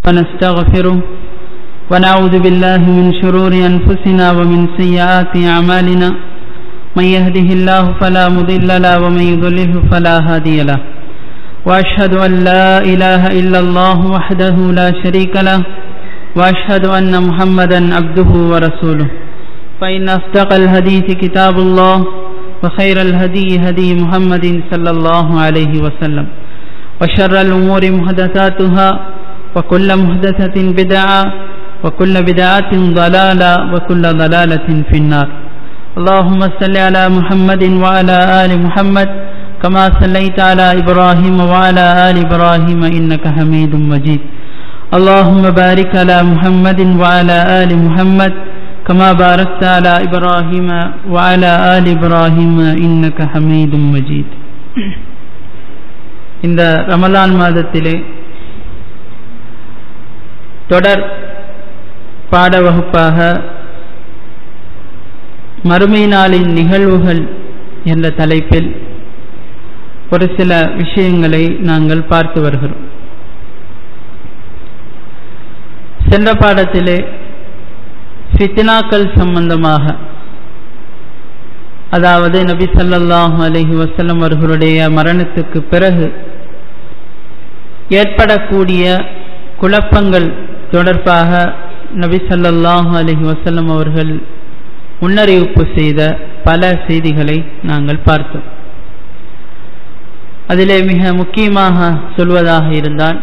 ونستغفره ونعوذ بالله من شرور أنفسنا ومن سيئات أعمالنا من يهده الله فلا مضل له ومن يضلله فلا هادي له وأشهد أن لا إله إلا الله وحده لا شريك له وأشهد أن محمدا عبده ورسوله فإن أصدق الحديث كتاب الله وخير الهدي هدي محمد صلى الله عليه وسلم وشر الأمور محدثاتها وكل محدثة بدعة وكل بدعة ضلالة وكل ضلالة في النار اللهم صل على محمد وعلى آل محمد كما صليت على إبراهيم وعلى آل إبراهيم إنك حميد مجيد اللهم بارك على محمد وعلى آل محمد كما باركت على إبراهيم وعلى آل إبراهيم إنك حميد مجيد இந்த ரமலான் மாதத்திலே தொடர் பாட வகுப்பாக மறுமை நாளின் நிகழ்வுகள் என்ற தலைப்பில் ஒரு சில விஷயங்களை நாங்கள் பார்த்து வருகிறோம் சென்ற பாடத்திலே ஃபித்னாக்கள் சம்பந்தமாக அதாவது நபி சல்லாஹூ அலஹி வசல்லம் அவர்களுடைய மரணத்துக்கு பிறகு ஏற்படக்கூடிய குழப்பங்கள் தொடர்பாக நபி சல்லாஹூ அலஹி வசல்லம் அவர்கள் முன்னறிவிப்பு செய்த பல செய்திகளை நாங்கள் பார்த்தோம் அதிலே மிக முக்கியமாக சொல்வதாக இருந்தால்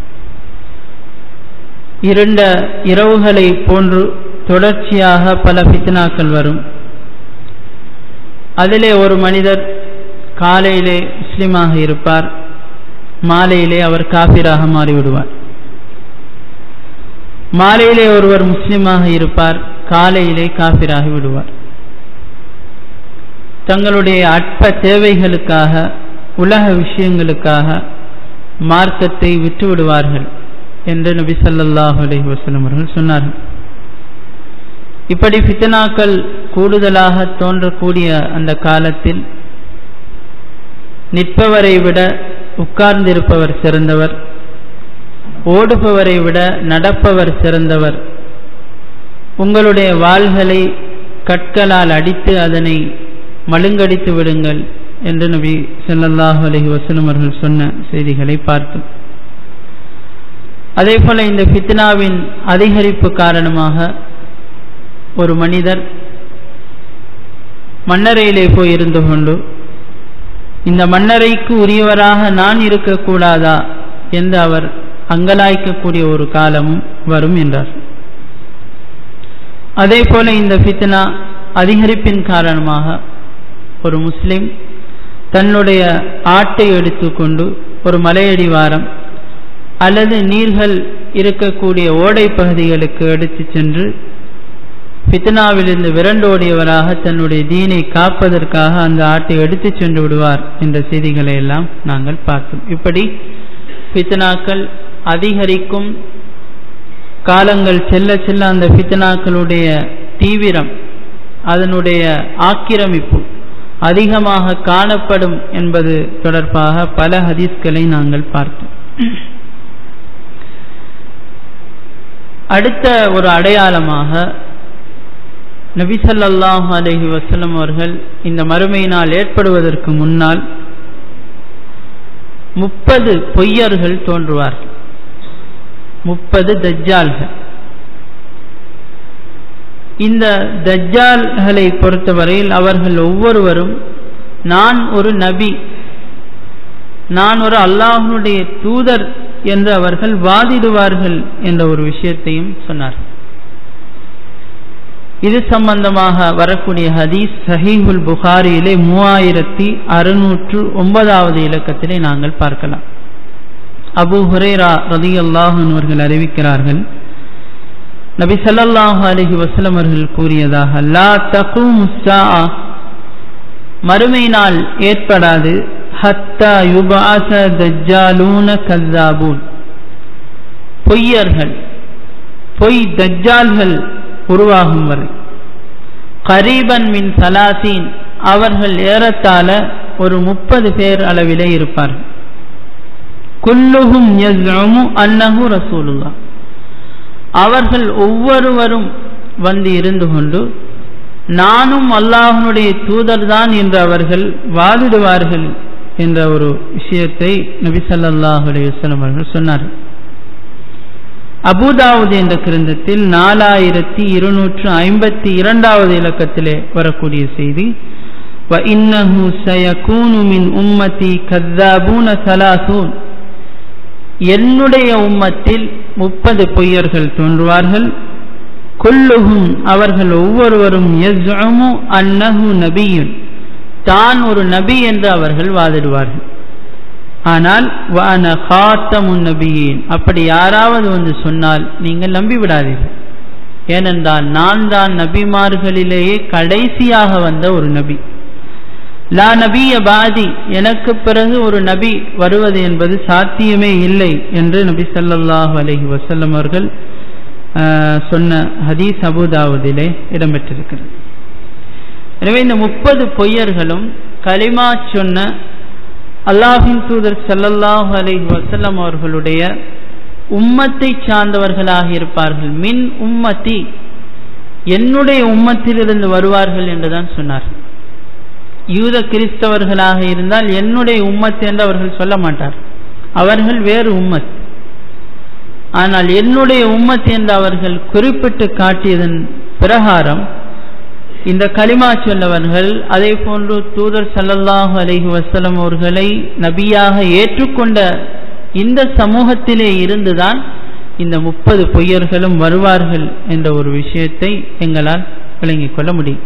இருண்ட இரவுகளை போன்று தொடர்ச்சியாக பல பித்னாக்கள் வரும் அதிலே ஒரு மனிதர் காலையிலே முஸ்லிமாக இருப்பார் மாலையிலே அவர் காபிராக மாறிவிடுவார் மாலையிலே ஒருவர் முஸ்லிமாக இருப்பார் காலையிலே காபிராகி விடுவார் தங்களுடைய அற்ப தேவைகளுக்காக உலக விஷயங்களுக்காக மார்க்கத்தை விட்டு விடுவார்கள் என்று நபி சல்லாஹ் அலஹி வசலம் அவர்கள் சொன்னார்கள் இப்படி ஃபித்தனாக்கள் கூடுதலாக தோன்றக்கூடிய அந்த காலத்தில் நிற்பவரை விட உட்கார்ந்திருப்பவர் சிறந்தவர் ஓடுபவரை விட நடப்பவர் சிறந்தவர் உங்களுடைய வாள்களை கற்களால் அடித்து அதனை மழுங்கடித்து விடுங்கள் என்று நபி செல்லல்லாஹு அலஹி வசலம் அவர்கள் சொன்ன செய்திகளை பார்த்தோம் அதே போல இந்த ஃபித்னாவின் அதிகரிப்பு காரணமாக ஒரு மனிதர் மன்னரையிலே போய் இருந்து கொண்டு இந்த மன்னரைக்கு உரியவராக நான் இருக்கக்கூடாதா என்று அவர் அங்கலாய்க்கக்கூடிய ஒரு காலமும் வரும் என்றார் அதே போல இந்த ஃபித்னா அதிகரிப்பின் காரணமாக ஒரு முஸ்லிம் தன்னுடைய ஆட்டை எடுத்துக்கொண்டு ஒரு மலையடிவாரம் அல்லது நீர்கள் இருக்கக்கூடிய ஓடை பகுதிகளுக்கு எடுத்து சென்று ஃபித்னாவிலிருந்து விரண்டோடியவராக தன்னுடைய தீனை காப்பதற்காக அந்த ஆட்டை எடுத்து சென்று விடுவார் என்ற செய்திகளை எல்லாம் நாங்கள் பார்த்தோம் இப்படி ஃபித்னாக்கள் அதிகரிக்கும் காலங்கள் செல்ல செல்ல அந்த ஃபித்னாக்களுடைய தீவிரம் அதனுடைய ஆக்கிரமிப்பு அதிகமாக காணப்படும் என்பது தொடர்பாக பல ஹதீஸ்களை நாங்கள் பார்த்தோம் அடுத்த ஒரு அடையாளமாக நபிசல்லாஹு அலஹி வசலம் அவர்கள் இந்த மறுமையினால் ஏற்படுவதற்கு முன்னால் முப்பது பொய்யர்கள் தோன்றுவார்கள் முப்பது தஜ்ஜால்கள் இந்த தஜ்ஜால்களை பொறுத்தவரையில் அவர்கள் ஒவ்வொருவரும் நான் ஒரு நபி நான் ஒரு அல்லாஹனுடைய தூதர் என்று அவர்கள் வாதிடுவார்கள் என்ற ஒரு விஷயத்தையும் சொன்னார் இது சம்பந்தமாக வரக்கூடிய ஹதீஸ் சஹீஹுல் புகாரியிலே மூவாயிரத்தி அறுநூற்று ஒன்பதாவது இலக்கத்திலே நாங்கள் பார்க்கலாம் அபு ஹுரேரா ரதி அல்லாஹன் அவர்கள் அறிவிக்கிறார்கள் நபி சல்லாஹு அலஹி வசலம் அவர்கள் கூறியதாக லா தகும் மறுமை நாள் ஏற்படாது ஹத்தா யுபாச தஜ்ஜாலூன கல்லாபூன் பொய்யர்கள் பொய் தஜ்ஜால்கள் உருவாகும் வரை கரீபன் மின் சலாசீன் அவர்கள் ஏறத்தாழ ஒரு முப்பது பேர் அளவிலே இருப்பார்கள் குல்லுஹும் யஸ்அமு அன்னஹு ரசூலுல்லாஹ் அவர்கள் ஒவ்வொருவரும் வந்து இருந்து கொண்டு நானும் அல்லாஹனுடைய தூதர்தான் என்று அவர்கள் வாதிடுவார்கள் என்ற ஒரு விஷயத்தை நபி ஸல்லல்லாஹு அலைஹி வஸல்லம் அவர்கள் சொன்னார்கள் அபுதாவுத் என்ற கிரந்தத்தில் நாலாயிரத்தி இருநூற்று ஐம்பத்தி இரண்டாவது இலக்கத்திலே வரக்கூடிய செய்தி وَإِنَّهُ سَيَكُونُ مِنْ أُمَّتِي كَذَّابُونَ ثَلَاثُونَ என்னுடைய உம்மத்தில் முப்பது பொய்யர்கள் தோன்றுவார்கள் குல்லுகும் அவர்கள் ஒவ்வொருவரும் யஸ்உமு அன்னஹு நபியுன் தான் ஒரு நபி என்று அவர்கள் வாதிடுவார்கள் ஆனால் வஅன காத்தமுன் நபியின் அப்படி யாராவது வந்து சொன்னால் நீங்கள் நம்பி விடாதீர்கள் ஏனென்றால் நான் தான் நபிமார்களிலேயே கடைசியாக வந்த ஒரு நபி லா நபிய பாதி எனக்கு பிறகு ஒரு நபி வருவது என்பது சாத்தியமே இல்லை என்று நபி ஸல்லல்லாஹு அலைஹி வஸல்லம் அவர்கள் சொன்ன ஹதீஸ் அபுதாவுதிலே இடம்பெற்றிருக்கிறது எனவே இந்த முப்பது பொய்யர்களும் களிமா சொன்ன அல்லாஹின் தூதர் ஸல்லல்லாஹு அலைஹி வஸல்லம் அவர்களுடைய உம்மத்தை சார்ந்தவர்களாக இருப்பார்கள் மின் உம்மத்தி என்னுடைய உம்மத்திலிருந்து வருவார்கள் என்றுதான் சொன்னார் யூத கிறிஸ்தவர்களாக இருந்தால் என்னுடைய உம்மத் என்று அவர்கள் சொல்ல மாட்டார் அவர்கள் வேறு உம்மத் ஆனால் என்னுடைய உம்மத் என்று அவர்கள் குறிப்பிட்டு காட்டியதன் பிரகாரம் இந்த களிமா சொல்லவர்கள் அதே போன்று தூதர் சல்லல்லாஹு அலைஹி வசலம் அவர்களை நபியாக ஏற்றுக்கொண்ட இந்த சமூகத்திலே இருந்துதான் இந்த முப்பது பொய்யர்களும் வருவார்கள் என்ற ஒரு விஷயத்தை எங்களால் விளங்கிக் கொள்ள முடியும்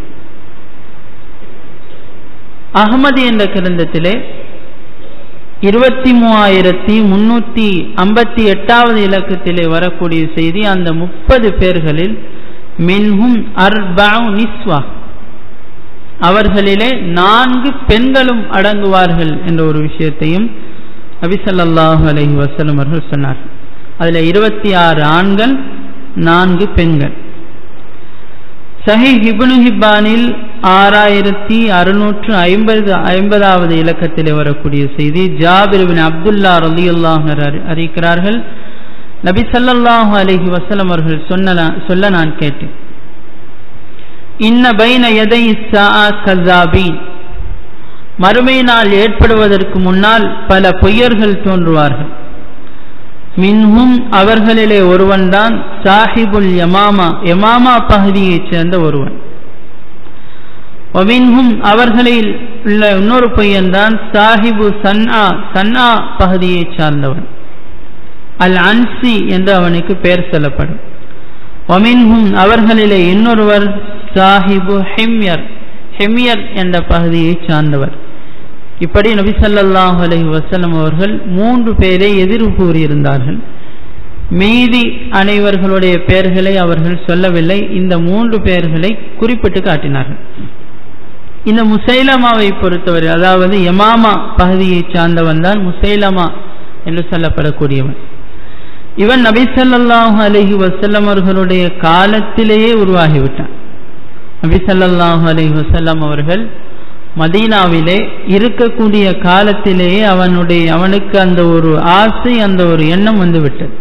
அகமது என்ற கிரந்தத்திலே இருபத்தி மூவாயிரத்தி முன்னூத்தி ஐம்பத்தி எட்டாவது இலக்கத்திலே வரக்கூடிய செய்தி அந்த முப்பது பேர்களில் மின்ஹும் அர்பாவ் நிஸ்வா அவர்களிலே நான்கு பெண்களும் அடங்குவார்கள் என்ற ஒரு விஷயத்தையும் அபிசல்லாஹு அலஹி வசலம் அவர்கள் சொன்னார் அதில் இருபத்தி ஆறு ஆண்கள் நான்கு பெண்கள் சஹி ஹிபுனு ஹிப்பானில் ஆறாயிரத்தி அறுநூற்று ஐம்பது ஐம்பதாவது இலக்கத்தில் வரக்கூடிய செய்தி ஜாபிர் பின் அப்துல்லா ரலியுல்லாஹ் அறிவிக்கிறார்கள் நபி சல்லல்லாஹு அலைஹி வஸல்லம் அவர்கள் சொன்ன சொல்ல நான் கேட்டேன் இன்ன பைன எதை கசாபீன் மறுமை நாள் ஏற்படுவதற்கு முன்னால் பல பொய்யர்கள் தோன்றுவார்கள் மின்ஹும் அவர்களிலே ஒருவன்தான் சாஹிபுல் யமாமா யமாமா பகுதியைச் சேர்ந்த ஒருவன் ஒமின்ஹும் அவர்களில் உள்ள இன்னொரு பையன்தான் சாஹிபு சன்ஆ சன்ஆ பகுதியைச் சார்ந்தவன் அல் அன்சி என்று அவனுக்கு பெயர் சொல்லப்படும் ஒமின்ஹும் அவர்களிலே இன்னொருவர் சாஹிபு ஹெம்யர் ஹெமியர் என்ற பகுதியைச் சார்ந்தவர் இப்படி நபி சல்லாஹூ அலஹி வசலம் அவர்கள் மூன்று பேரை எதிர்வு கூறியிருந்தார்கள் மீதி அனைவர்களுடைய பெயர்களை அவர்கள் சொல்லவில்லை இந்த மூன்று பெயர்களை குறிப்பிட்டு காட்டினார்கள் இந்த முசைலமாவை பொறுத்தவரை அதாவது யமாமா பகுதியை சார்ந்தவன் தான் முசைலமா என்று சொல்லப்படக்கூடியவன் இவன் நபி சல்லாஹூ அலஹி வசல்லம் அவர்களுடைய காலத்திலேயே உருவாகிவிட்டான் நபி சல்லாஹூ அலஹி வசல்லம் அவர்கள் மதீனாவிலே இருக்கக்கூடிய காலத்திலேயே அவனுடைய அவனுக்கு அந்த ஒரு ஆசை அந்த ஒரு எண்ணம் வந்துவிட்டது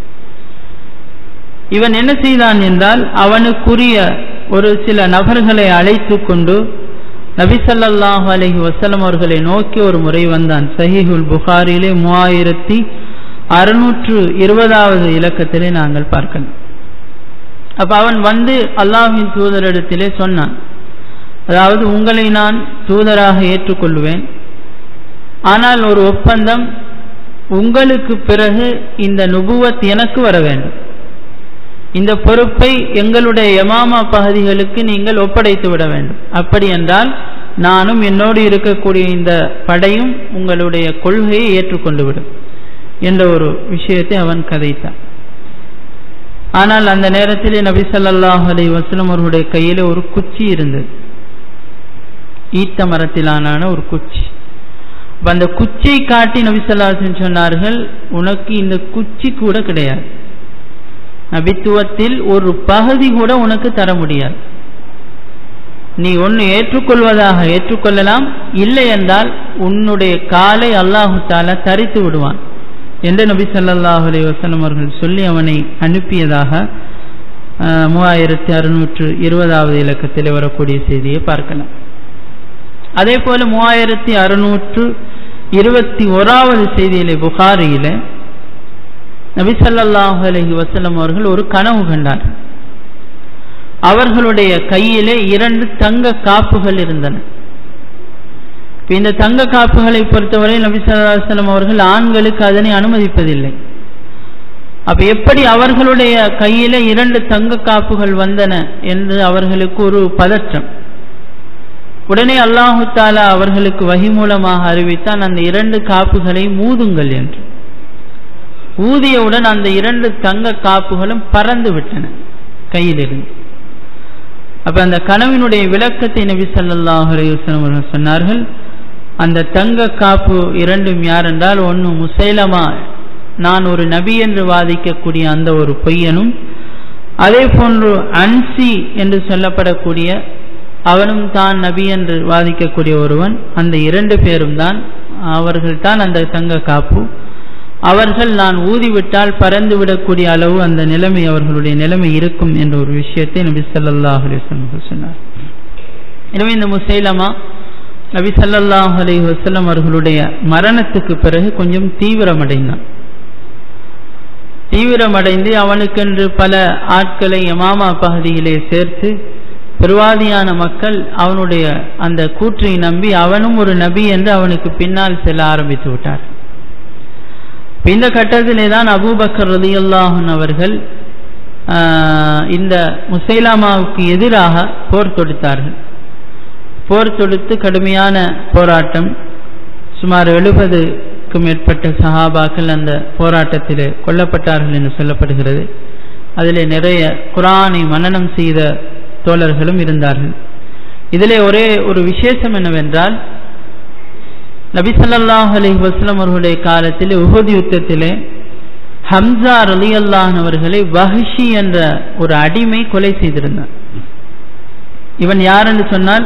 இவன் என்ன செய்தான் என்றால் அவனுக்குரிய ஒரு சில நபர்களை அழைத்து கொண்டு நபிசல்லாஹு அலஹி வசலம் அவர்களை நோக்கி ஒரு முறை வந்தான் சஹிஹுல் புகாரிலே மூவாயிரத்தி அறுநூற்று இருபதாவது இலக்கத்திலே நாங்கள் பார்க்கலாம் அப்ப அவன் வந்து அல்லாஹின் தூதரிடத்திலே சொன்னான் அதாவது உங்களை நான் தூதராக ஏற்றுக்கொள்வேன் ஆனால் ஒரு ஒப்பந்தம் உங்களுக்கு பிறகு இந்த நுபுவத் எனக்கு வர வேண்டும் இந்த பொறுப்பை எங்களுடைய யமாமா பகுதிகளுக்கு நீங்கள் ஒப்படைத்து விட வேண்டும் அப்படி என்றால் நானும் என்னோடு இருக்கக்கூடிய இந்த படையும் உங்களுடைய கொள்கையை ஏற்றுக்கொண்டு விடும் என்ற ஒரு விஷயத்தை அவன் கதைத்தான் ஆனால் அந்த நேரத்திலே நபி ஸல்லல்லாஹு அலைஹி வஸல்லம் அவர்களுடைய கையிலே ஒரு குச்சி இருந்தது ஈத்த மரத்திலான ஒரு குச்சி அப்ப அந்த குச்சியை காட்டி நபி ஸல்லல்லாஹு அலைஹி வஸல்லம் சொன்னார்கள் உனக்கு இந்த குச்சி கூட கிடையாது நபித்துவத்தில் ஒரு பகுதி கூட உனக்கு தர முடியாது நீ ஒன்று ஏற்றுக்கொள்வதாக ஏற்றுக்கொள்ளலாம் இல்லை என்றால் உன்னுடைய காலை அல்லாஹு தாலா தரித்து விடுவான் என்று நபி ஸல்லல்லாஹு அலைஹி வஸல்லம் அவர்கள் சொல்லி அவனை அனுப்பியதாக மூவாயிரத்தி அறுநூற்று இருபதாவது இலக்கத்தில் வரக்கூடிய செய்தியை பார்க்கலாம் அதே போல மூவாயிரத்தி அறுநூற்று இருபத்தி ஓராவது செய்தியிலே புகாரியில நபிசல்லாஹு அலஹி வசலம் அவர்கள் ஒரு கனவு கண்டார் அவர்களுடைய கையிலே இரண்டு தங்க காப்புகள் இருந்தன இந்த தங்க காப்புகளை பொறுத்தவரை நபி சல்லாஹம் அவர்கள் ஆண்களுக்கு அதனை அனுமதிப்பதில்லை அப்ப எப்படி அவர்களுடைய கையில இரண்டு தங்க காப்புகள் வந்தன என்று அவர்களுக்கு ஒரு பதற்றம் உடனே அல்லாஹு தாலா அவர்களுக்கு வகி மூலமாக அறிவித்தான் அந்த இரண்டு காப்புகளை மூதுங்கள் என்று ஊதியவுடன் அந்த இரண்டு தங்க காப்புகளும் பறந்து விட்டன கையிலிருந்து அப்ப அந்த கனவினுடைய விளக்கத்தை நபி சல்லாஹ் அலையுஸ்லம் அவர்கள் சொன்னார்கள் அந்த தங்க காப்பு இரண்டும் யார் என்றால் ஒன்று முசைலமா நான் ஒரு நபி என்று வாதிக்கக்கூடிய அந்த ஒரு பொய்யனும் அதே போன்று அன்சி என்று சொல்லப்படக்கூடிய அவனும் தான் நபி என்று வாதிக்கக்கூடிய ஒருவன் அந்த இரண்டு பேரும் தான் அவர்கள் தான் அந்த தங்க காப்பு அவர்கள் நான் ஊதிவிட்டால் பறந்து விடக்கூடிய அளவு அந்த நிலைமை அவர்களுடைய நிலைமை இருக்கும் என்ற ஒரு விஷயத்தை நபி சல்லாஹ் அலிஸ்லம் சொன்னார் எனவே இந்த முசைலமா நபி சல்லாஹ் அலி வசல்லம் அவர்களுடைய மரணத்துக்கு பிறகு கொஞ்சம் தீவிரமடைந்தான் தீவிரமடைந்து அவனுக்கென்று பல ஆட்களை யமாமா பகுதியிலே சேர்த்து பெருவாதியான மக்கள் அவனுடைய அந்த கூற்றை நம்பி அவனும் ஒரு நபி என்று அவனுக்கு பின்னால் செல்ல ஆரம்பித்து விட்டார் இந்த கட்டத்திலே தான் அபூபக்கர் ரலியல்லாஹன் அவர்கள் இந்த முசைலாமாவுக்கு எதிராக போர் தொடுத்தார்கள் போர் தொடுத்து கடுமையான போராட்டம் சுமார் எழுபதுக்கு மேற்பட்ட சஹாபாக்கள் அந்த போராட்டத்தில் கொல்லப்பட்டார்கள் என்று சொல்லப்படுகிறது அதில் நிறைய குரானை மனனம் செய்த தோழர்களும் இருந்தார்கள் இதிலே ஒரே ஒரு விசேஷம் என்னவென்றால் நபிசல்லாஹ் அலி வஸ்லம் அவர்களுடைய காலத்தில் உஹது யுத்தத்திலே ஹம்சா அலி அல்லாஹன் அவர்களை வஹஷி என்ற ஒரு அடிமை கொலை செய்திருந்தார் இவன் யார் என்று சொன்னால்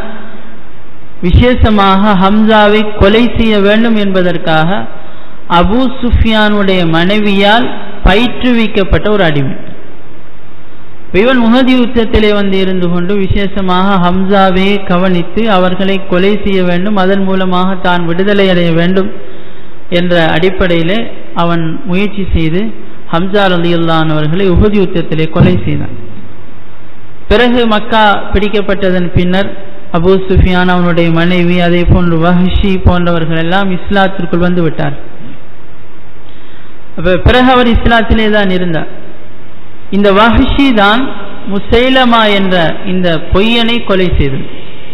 விசேஷமாக ஹம்சாவை கொலை செய்ய வேண்டும் என்பதற்காக அபு சுஃபியானுடைய மனைவியால் பயிற்றுவிக்கப்பட்ட ஒரு அடிமை இவன் முகதி யுத்தத்திலே வந்து இருந்து கொண்டு விசேஷமாக ஹம்சாவை கவனித்து அவர்களை கொலை செய்ய வேண்டும் அதன் மூலமாக தான் விடுதலை அடைய வேண்டும் என்ற அடிப்படையிலே அவன் முயற்சி செய்து ஹம்சா அலியுல்லான் அவர்களை உகதி யுத்தத்திலே கொலை செய்தான் பிறகு மக்கா பிடிக்கப்பட்டதன் பின்னர் அபு சுஃபியான் அவனுடைய மனைவி அதே போன்று வஹஷி போன்றவர்கள் எல்லாம் இஸ்லாத்திற்குள் வந்து விட்டார் அப்ப பிறகு அவர் இஸ்லாத்திலே தான் இருந்தார் இந்த வஹஷி தான் முசைலமா என்ற இந்த பொய்யனை கொலை செய்தது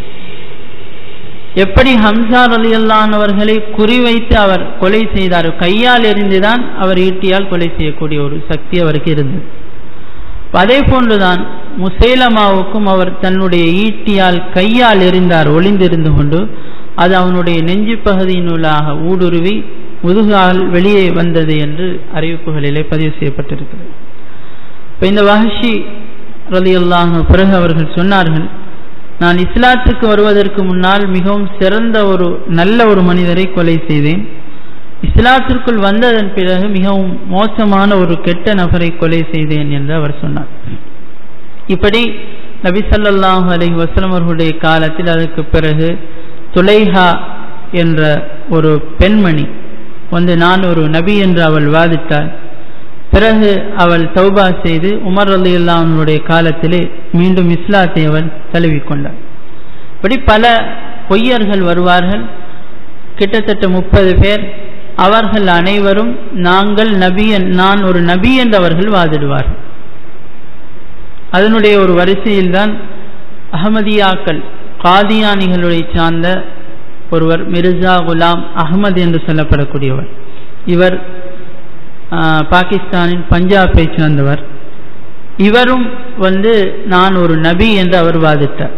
எப்படி ஹம்சார் அலி அல்லானவர்களை குறிவைத்து அவர் கொலை செய்தார் கையால் எறிந்துதான் அவர் ஈட்டியால் கொலை செய்யக்கூடிய ஒரு சக்தி அவருக்கு இருந்தது அதே போன்றுதான் முசைலமாவுக்கும் அவர் தன்னுடைய ஈட்டியால் கையால் எறிந்தார் ஒளிந்திருந்து கொண்டு அது அவனுடைய நெஞ்சு பகுதியினுள்ளாக ஊடுருவி முதுகால் வெளியே வந்தது என்று அறிவிப்புகளிலே பதிவு செய்யப்பட்டிருக்கிறது இப்போ இந்த வஹஷி ரலி அல்லாஹ் பிறகு அவர்கள் சொன்னார்கள் நான் இஸ்லாத்துக்கு வருவதற்கு முன்னால் மிகவும் சிறந்த ஒரு நல்ல ஒரு மனிதரை கொலை செய்தேன் இஸ்லாத்திற்குள் வந்ததன் பிறகு மிகவும் மோசமான ஒரு கெட்ட நபரை கொலை செய்தேன் என்று அவர் சொன்னார் இப்படி நபி சல்லாஹூ அலி வஸ்லம் அவர்களுடைய காலத்தில் அதற்கு பிறகு துலைஹா என்ற ஒரு பெண்மணி வந்து நான் ஒரு நபி என்று அவள் வாதிட்டாள் பிறகு அவள் தௌபா செய்து உமர் அலி அல்லாவுடைய காலத்திலே மீண்டும் இஸ்லாத்தை அவள் தழுவிக்கொண்டாள் இப்படி பல பொய்யர்கள் வருவார்கள் கிட்டத்தட்ட முப்பது பேர் அவர்கள் அனைவரும் நாங்கள் நபி நான் ஒரு நபி என்று அவர்கள் வாதிடுவார்கள் அதனுடைய ஒரு வரிசையில் தான் அகமதியாக்கள் காதியானிகளுடைய சார்ந்த ஒருவர் மிர்சா குலாம் அகமது என்று சொல்லப்படக்கூடியவர் இவர் பாகிஸ்தானின் பஞ்சாபை சார்ந்தவர் இவரும் வந்து நான் ஒரு நபி என்று அவர் வாதிட்டார்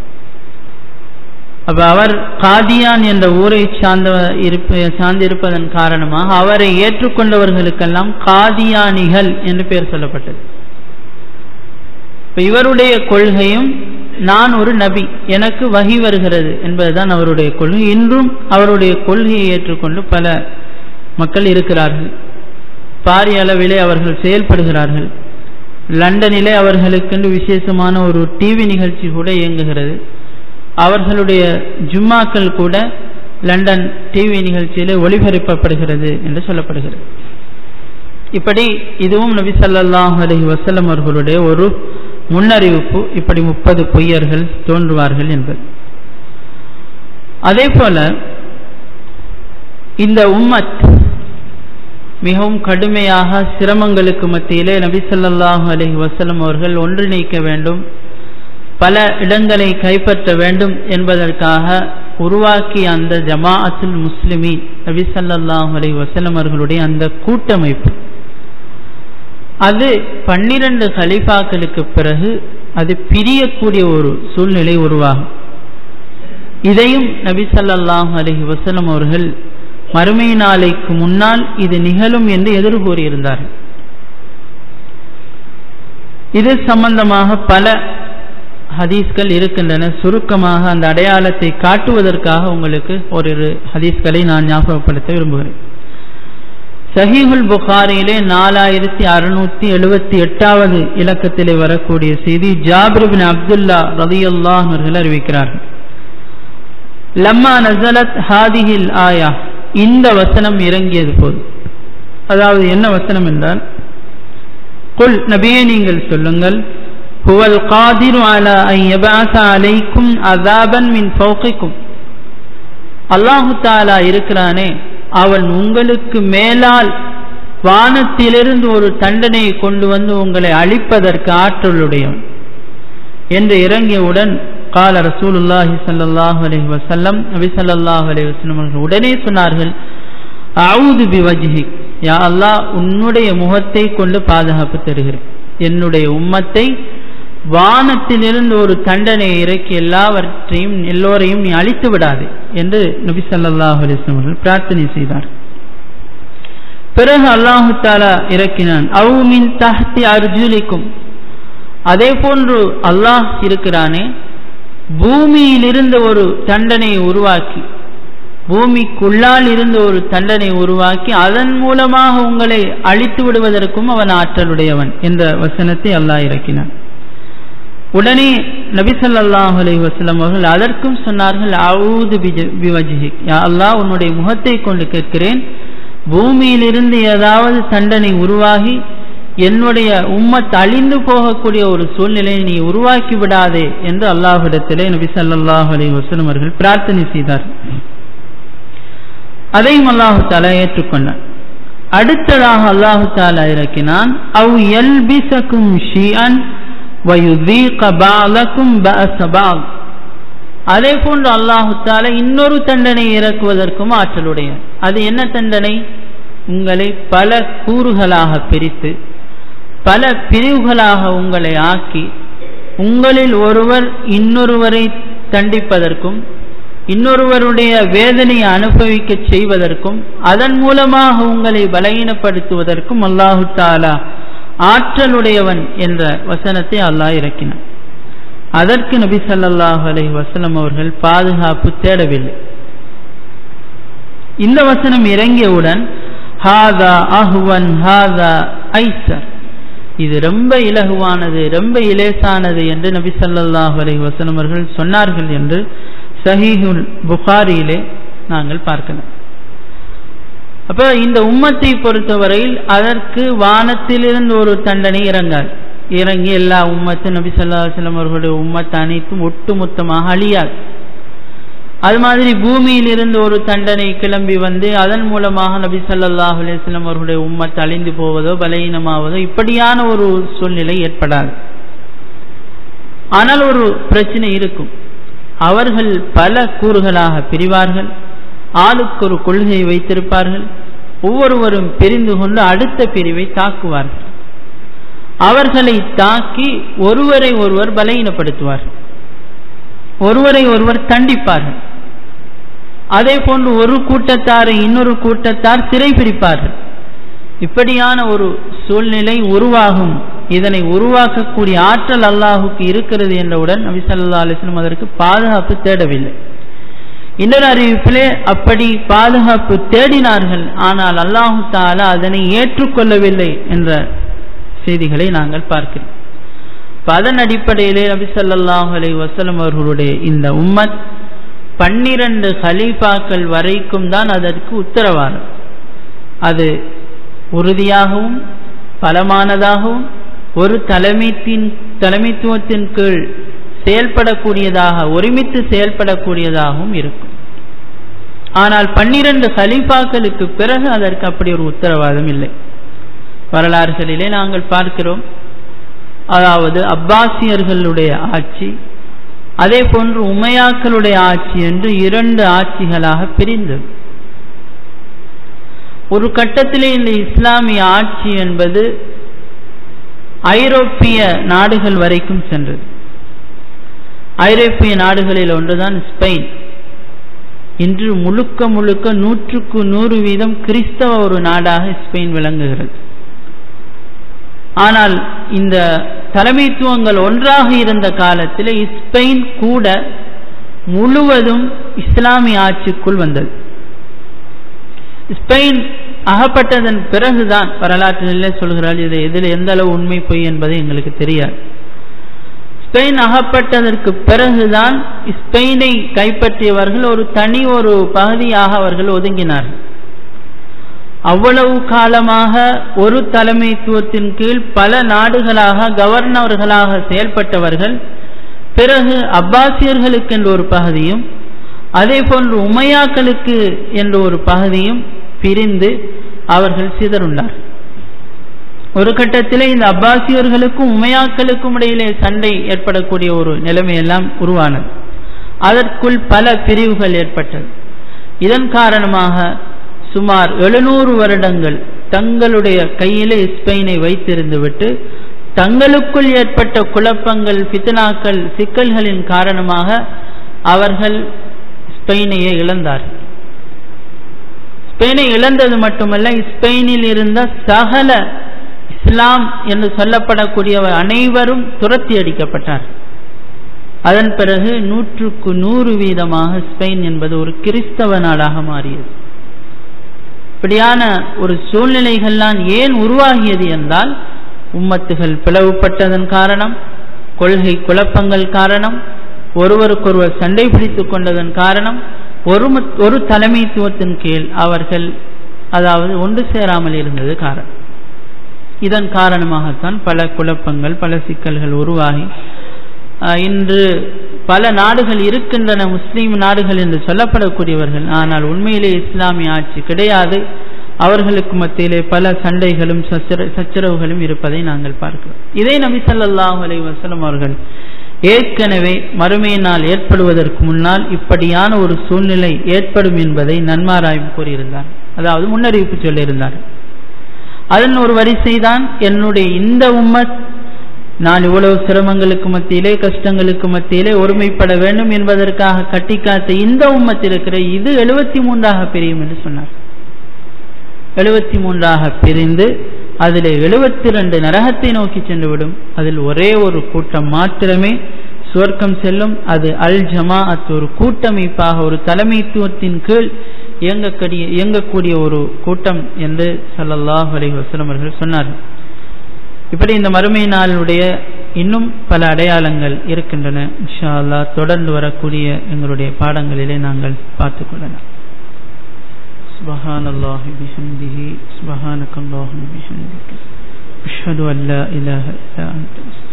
அப்ப அவர் காதியான் என்ற ஊரை சார்ந்த இருப்ப சார்ந்திருப்பதன் காரணமாக அவரை ஏற்றுக்கொண்டவர்களுக்கெல்லாம் காதியானிகள் என்று பெயர் சொல்லப்பட்டது இப்ப இவருடைய கொள்கையும் நான் ஒரு நபி எனக்கு வகி வருகிறது என்பதுதான் அவருடைய கொள்கை இன்றும் அவருடைய கொள்கையை ஏற்றுக்கொண்டு பல மக்கள் இருக்கிறார்கள் பாரிய அளவிலே அவர்கள் செயல்படுகிறார்கள் லண்டனிலே அவர்களுக்கென்று விசேஷமான ஒரு டிவி நிகழ்ச்சி கூட இயங்குகிறது அவர்களுடைய ஜும்மாக்கள் கூட லண்டன் டிவி நிகழ்ச்சியிலே ஒளிபரப்பப்படுகிறது என்று சொல்லப்படுகிறது இப்படி இதுவும் நபி ஸல்லல்லாஹு அலைஹி வஸல்லம் அவர்களுடைய ஒரு முன்னறிவிப்பு இப்படி முப்பது பொய்யர்கள் தோன்றுவார்கள் என்பது அதே போல இந்த உம்மத் மிகவும் கடுமையாக சிரமங்களுக்கு மத்தியிலே நபி ஸல்லல்லாஹு அலைஹி வஸல்லம் அவர்கள் ஒன்றிணைக்க வேண்டும் பல இடங்களை கைப்பற்ற வேண்டும் என்பதற்காக உருவாக்கிய அந்த ஜமாஅத்துல் முஸ்லிமீன் நபி ஸல்லல்லாஹு அலைஹி வஸல்லம் அவர்களுடைய அந்த கூட்டமைப்பு அது பன்னிரண்டு கலிஃபாக்களுக்கு பிறகு அது பிரியக்கூடிய ஒரு சூழ்நிலை உருவாகும் இதையும் நபி ஸல்லல்லாஹு அலைஹி வஸல்லம் அவர்கள் மறுமை நாளைக்கு முன்னால் இது நிகழும் என்று எதிர்கூறியிருந்தார்கள் இது சம்பந்தமாக பல ஹதீஸ்கள் இருக்கின்றன சுருக்கமாக அந்த அடையாளத்தை காட்டுவதற்காக உங்களுக்கு ஒரு ஹதீஸ்களை நான் ஞாபகப்படுத்த விரும்புகிறேன் சஹீஹுல் புகாரியிலே நாலாயிரத்தி அறுநூத்தி எழுபத்தி எட்டாவது இலக்கத்திலே வரக்கூடிய செய்தி ஜாபிரிபின் அப்துல்லா ரதியுல்லாஹ் அவர்கள் அறிவிக்கிறார்கள் லம்மா நசலத் ஹாதிஹில் ஆயா இந்த வசனம் இறங்கியது போது அதாவது என்ன வசனம் என்றால் குல் நபியே நீங்கள் சொல்லுங்கள் ஹுவல் காதிரு அலா ஐ யபஅஸ அலைக்கும் அஸாபன் மின் ஃபௌகிக்கும் அல்லாஹு தஆலா இருக்கிறானே அவன் உங்களுக்கு மேலால் வானத்திலிருந்து ஒரு தண்டனையை கொண்டு வந்து உங்களை அழிப்பதற்கு ஆற்றலுடையவன் என்று இறங்கியவுடன் கால ரசூலுல்லாஹி ஸல்லல்லாஹு அலைஹி வஸல்லம் நபி ஸல்லல்லாஹு அலைஹி வஸல்லம் அவர்கள் உடனே சொன்னார்கள் அவுது பிவஜ்ஹி யா அல்லாஹ் உன்னுடைய முகத்தை கொண்டு பாதுகாப்பு தருகிறேன் என்னுடைய உம்மத்தை வானத்திலிருந்து ஒரு தண்டனையை இறக்கி எல்லாவற்றையும் எல்லோரையும் நீ அழித்து விடாதே என்று நபி ஸல்லல்லாஹு அலைஹி வஸல்லம் அவர்கள் பிரார்த்தனை செய்தார் பிறகு அல்லாஹு தாலா இறக்கினான் அவு மின் தஹ்தி அர்ஜுலிக்கும் அதே போன்று அல்லாஹ் இருக்கிறானே பூமியிலிருந்து ஒரு தண்டனையை உருவாக்கி பூமிக்குள்ளால் இருந்து ஒரு தண்டனை உருவாக்கி அதன் மூலமாக உங்களை அழித்து விடுவதற்கும் அவன் ஆற்றலுடையவன் என்ற வசனத்தை அல்லாஹ் இறக்கினான் உடனே நபிசல்லாஹ் அலி வசலம் அவர்கள் அதற்கும் சொன்னார்கள் அவுது பிவஜிஹிக் யா அல்லாஹ் உன்னுடைய முகத்தை கொண்டு கேட்கிறேன் பூமியிலிருந்து ஏதாவது தண்டனை உருவாகி என்னுடைய உம்மத் அழிந்து போகக்கூடிய ஒரு சூழ்நிலையை நீ உருவாக்கி விடாதே என்று அல்லாஹ்விடத்திலே நபி சல்லாஹ் அலி வசலம் அவர்கள் பிரார்த்தனை செய்தார் அதையும் அல்லாஹு தாலா ஏற்றுக்கொண்டான் அடுத்ததாக அல்லாஹு தாலா இறக்கினான் அவ் எல்பிசக்கும் ஷியன் அதே போன்று அல்லாஹு தாலா இன்னொரு தண்டனை இறக்குவதற்கும் ஆற்றலுடைய அது என்ன தண்டனை உங்களை பல கூறுகளாக பிரித்து பல பிரிவுகளாக உங்களை ஆக்கி உங்களில் ஒருவர் இன்னொருவரை தண்டிப்பதற்கும் இன்னொருவருடைய வேதனையை அனுபவிக்க செய்வதற்கும் அதன் மூலமாக உங்களை பலகீனப்படுத்துவதற்கும் அல்லாஹு தாலா ஆற்றலுடையவன் என்ற வசனத்தை அல்லாஹ் இறக்கினான் அதற்கு நபி சல்லாஹ் அலை வசலம் அவர்கள் பாதுகாப்பு தேடவில்லை இந்த வசனம் இறங்கியவுடன் ஹாதா அஹுவன் ஹாதா ஐசர் இது ரொம்ப இலகுவானது ரொம்ப இலேசானது என்று நபி சல்லாஹ் அலை வசலம் அவர்கள் சொன்னார்கள் என்று சஹீஹுல் புகாரியிலே நாங்கள் பார்க்கலாம் அப்ப இந்த உம்மத்தை பொறுத்தவரையில் அதற்கு வானத்திலிருந்து ஒரு தண்டனை இறங்காது இறங்கி எல்லா உம்மத்து நபி சொல்லா செல்லம் அவர்களுடைய உம்மத்து அனைத்தும் ஒட்டுமொத்தமாக அழியாது அது மாதிரி பூமியில் இருந்து ஒரு தண்டனை கிளம்பி வந்து அதன் மூலமாக நபி சல்லாஹ் அலிஸ்லாம் அவர்களுடைய உம்மத்து அழிந்து போவதோ பலகீனமாவதோ இப்படியான ஒரு சூழ்நிலை ஏற்படாது ஆனால் ஒரு பிரச்சனை இருக்கும் அவர்கள் பல கூறுகளாக பிரிவார்கள் ஆளுக்கு ஒரு கொள்கையை வைத்திருப்பார்கள் ஒவ்வொருவரும் பிரிந்து கொண்டு அடுத்த பிரிவை தாக்குவார்கள் அவர்களை தாக்கி ஒருவரை ஒருவர் பலகீனப்படுத்துவார்கள் ஒருவரை ஒருவர் தண்டிப்பார்கள் அதே போன்று ஒரு கூட்டத்தாரை இன்னொரு கூட்டத்தார் சிறைபிடிப்பார்கள் இப்படியான ஒரு சூழ்நிலை உருவாகும் இதனை உருவாக்கக்கூடிய ஆற்றல் அல்லாஹுக்கு இருக்கிறது என்றவுடன் நபி சல்லா அலிஸ்லம் அதற்கு பாதுகாப்பு தேடவில்லை இன்னொரு அறிவிப்பிலே அப்படி பாதுகாப்பு தேடினார்கள் ஆனால் அல்லாஹு தாலா அதனை ஏற்றுக்கொள்ளவில்லை என்ற செய்திகளை நாங்கள் பார்க்கிறோம் அதன் அடிப்படையிலே நபி சொல்லாஹ் அலை வசலம் அவர்களுடைய இந்த உம்மத் பன்னிரண்டு ஹலீஃபாக்கள் வரைக்கும் தான் அதற்கு உத்தரவாதம் அது உறுதியாகவும் பலமானதாகவும் ஒரு தலைமைத்தின் தலைமைத்துவத்தின் கீழ் செயல்படக்கூடியதாக ஒருமித்து செயல்படக்கூடியதாகவும் இருக்கும் ஆனால் பன்னிரண்டு ஹலீஃபாக்களுக்கு பிறகு அதற்கு அப்படி ஒரு உத்தரவாதம் இல்லை வரலாறுகளிலே நாங்கள் பார்க்கிறோம் அதாவது அப்பாசியர்களுடைய ஆட்சி அதே போன்று உமையாக்களுடைய ஆட்சி என்று இரண்டு ஆட்சிகளாக பிரிந்தது ஒரு கட்டத்திலே இந்த இஸ்லாமிய ஆட்சி என்பது ஐரோப்பிய நாடுகள் வரைக்கும் சென்றது ஐரோப்பிய நாடுகளில் ஒன்றுதான் ஸ்பெயின் இன்று முழுக்க முழுக்க நூற்றுக்கு நூறு வீதம் கிறிஸ்தவ ஒரு நாடாக ஸ்பெயின் விளங்குகிறது ஆனால் இந்த தலைமைத்துவங்கள் ஒன்றாக இருந்த காலத்தில் ஸ்பெயின் கூட முழுவதும் இஸ்லாமிய ஆட்சிக்குள் வந்தது ஸ்பெயின் அகப்பட்டதன் பிறகுதான் வரலாற்றிலே சொல்கிறார் இது இதில் எந்த அளவு உண்மை பொய் என்பது எங்களுக்கு தெரியாது ஸ்பெயின் அகப்பட்டதற்கு பிறகுதான் ஸ்பெயினை கைப்பற்றியவர்கள் ஒரு தனி ஒரு பகுதியாக அவர்கள் ஒதுங்கினார்கள் அவ்வளவு காலமாக ஒரு தலைமைத்துவத்தின் கீழ் பல நாடுகளாக கவர்னர்களாக செயல்பட்டவர்கள் பிறகு அப்பாசியர்களுக்கு என்ற ஒரு பகுதியும் அதே போன்று உமையாக்களுக்கு என்ற ஒரு பகுதியும் பிரிந்து அவர்கள் சிதறுண்டார் ஒரு கட்டத்திலே இந்த அப்பாசியர்களுக்கும் உமையாக்களுக்கும் இடையிலே சண்டை ஏற்படக்கூடிய ஒரு நிலைமையெல்லாம் உருவானது அதற்குள் பல பிரிவுகள் ஏற்பட்டது இதன் காரணமாக சுமார் எழுநூறு வருடங்கள் தங்களுடைய கையிலே ஸ்பெயினை வைத்திருந்து விட்டு தங்களுக்குள் ஏற்பட்ட குழப்பங்கள் பித்தனாக்கள் சிக்கல்களின் காரணமாக அவர்கள் ஸ்பெயினையே இழந்தார்கள் ஸ்பெயினை இழந்தது மட்டுமல்ல ஸ்பெயினில் இருந்த சகல இஸ்லாம் என்று சொல்லப்படக்கூடிய அனைவரும் துரத்தி அடிக்கப்பட்டார் அதன் பிறகு நூற்றுக்கு நூறு வீதமாக ஸ்பெயின் என்பது ஒரு கிறிஸ்தவ நாடாக மாறியது இப்படியான ஒரு சூழ்நிலைகள்லாம் ஏன் உருவாகியது என்றால் உம்மத்துகள் பிளவுபட்டதன் காரணம் கொள்கை குழப்பங்கள் காரணம் ஒருவருக்கொருவர் சண்டை பிடித்துக் கொண்டதன் காரணம் ஒரு ஒரு தலைமைத்துவத்தின் கீழ் அவர்கள் அதாவது ஒன்று சேராமல் இருந்தது காரணம் இதன் காரணமாகத்தான் பல குழப்பங்கள் பல சிக்கல்கள் உருவாகி இன்று பல நாடுகள் இருக்கின்றன முஸ்லீம் நாடுகள் என்று சொல்லப்படக்கூடியவர்கள் ஆனால் உண்மையிலே இஸ்லாமிய ஆட்சி கிடையாது அவர்களுக்கு மத்தியிலே பல சண்டைகளும் சச்சரவுகளும் இருப்பதை நாங்கள் பார்க்கிறோம் இதை நபி சல்லாஹூ அலை வசலம் அவர்கள் ஏற்கனவே மறுமை நாள் ஏற்படுவதற்கு முன்னால் இப்படியான ஒரு சூழ்நிலை ஏற்படும் என்பதை நன்மாராயம் கூறியிருந்தார் அதாவது முன்னறிவிப்பு சொல்லியிருந்தார் அதன் ஒரு வரிசை தான் என்னுடைய இந்த உம்மத் நான் இவ்வளவு சிரமங்களுக்கு மத்தியிலே கஷ்டங்களுக்கு மத்தியிலே ஒருமைப்பட வேண்டும் என்பதற்காக கட்டிக்காத்த இந்த உம்மத் இருக்கிற இது எழுபத்தி மூன்றாக பிரியும் என்று சொன்னார் எழுபத்தி மூன்றாக பிரிந்து அதில் எழுபத்தி ரெண்டு நரகத்தை நோக்கி சென்றுவிடும் அதில் ஒரே ஒரு கூட்டம் மாத்திரமே சுவர்க்கம் செல்லும் அது அல் ஜமாஅத் ஒரு கூட்டமைப்பாக ஒரு தலைமைத்துவத்தின் கீழ் இயங்கக்கூடிய இயங்கக்கூடிய ஒரு கூட்டம் என்று சல்லல்லாஹ் அலி வசலம் அவர்கள் சொன்னார்கள் இப்படி இந்த மறுமை நாளுடைய இன்னும் பல அடையாளங்கள் இருக்கின்றன இன்ஷா அல்லா தொடர்ந்து வரக்கூடிய எங்களுடைய பாடங்களிலே நாங்கள் பார்த்து கொள்ளலாம் سبحان الله بحمده سبحانك اللهم بحمدك أشهد أن لا إله إلا أنت